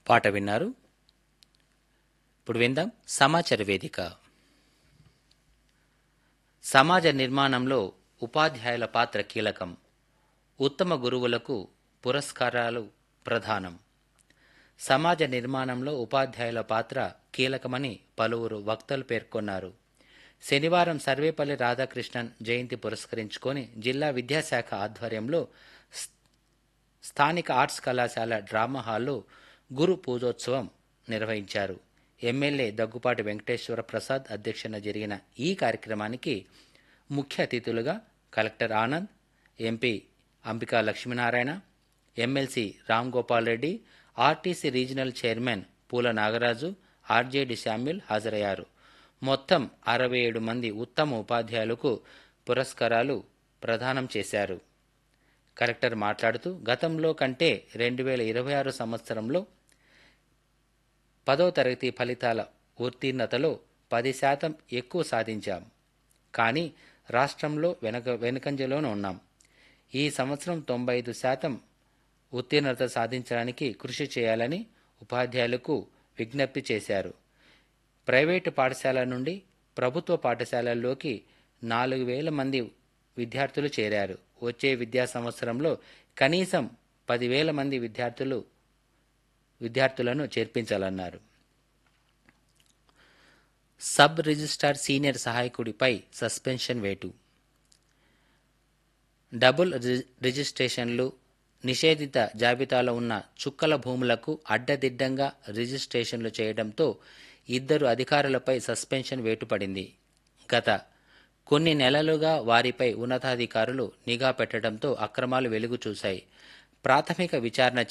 పాట విన్నారు ఇప్పుడు విందాం సమాచార వేదిక సమాజ నిర్మాణంలో ఉపాధ్యాయుల పాత్ర కీలకం ఉత్తమ గురువులకు పురస్కారాలు ప్రధానం సమాజ నిర్మాణంలో ఉపాధ్యాయుల పాత్ర కీలకమని పలువురు వక్తలు పేర్కొన్నారు శనివారం సర్వేపల్లి రాధాకృష్ణన్ జయంతి పురస్కరించుకొని జిల్లా విద్యాశాఖ ఆధ్వర్యంలో స్- స్థానిక ఆర్ట్స్ కళాశాల డ్రామా హాల్లో గురు పూజోత్సవం నిర్వహించారు ఎమ్మెల్యే దగ్గుపాటి వెంకటేశ్వర ప్రసాద్ అధ్యక్షన జరిగిన ఈ కార్యక్రమానికి ముఖ్య అతిథులుగా collector Anand MP Ambika Lakshminarayana MLC Ram Gopal Reddy RTC regional chairman Poola Nagaraju RJD Samuel హాజరయ్యారు మొత్తం అరవై ఏడు మంది ఉత్తమ ఉపాధ్యాయులకు పురస్కారాలు ప్రదానం చేశారు కలెక్టర్ మాట్లాడుతూ గతంలో కంటే రెండు వేల ఇరవై ఆరు సంవత్సరంలో పదో తరగతి ఫలితాల ఉత్తీర్ణతలో పది శాతం ఎక్కువ సాధించాం కానీ రాష్ట్రంలో వెనక వెనుకంజలోనే ఉన్నాం ఈ సంవత్సరం తొంభై ఐదు శాతం ఉత్తీర్ణత సాధించడానికి కృషి చేయాలని ఉపాధ్యాయులకు విజ్ఞప్తి చేశారు ప్రైవేటు పాఠశాల నుండి ప్రభుత్వ పాఠశాలల్లోకి నాలుగు వేల మంది విద్యార్థులు చేరారు వచ్చే విద్యా సంవత్సరంలో కనీసం పదివేల మంది విద్యార్థులు విద్యార్థులను చేర్పించాలన్నారు సబ్ రిజిస్ట్రార్ సీనియర్ సహాయకుడిపై సస్పెన్షన్ వేటు డబుల్ రి- రిజిస్ట్రేషన్లు నిషేధిత జాబితాలో ఉన్న చుక్కల భూములకు అడ్డదిడ్డంగా రిజిస్ట్రేషన్లు చేయడంతో ఇద్దరు అధికారులపై సస్పెన్షన్ వేటుపడింది గత కొన్ని నెలలుగా వారిపై ఉన్నతాధికారులు నిఘా పెట్టడంతో అక్రమాలు వెలుగు చూశాయి ప్రాథమిక విచారణ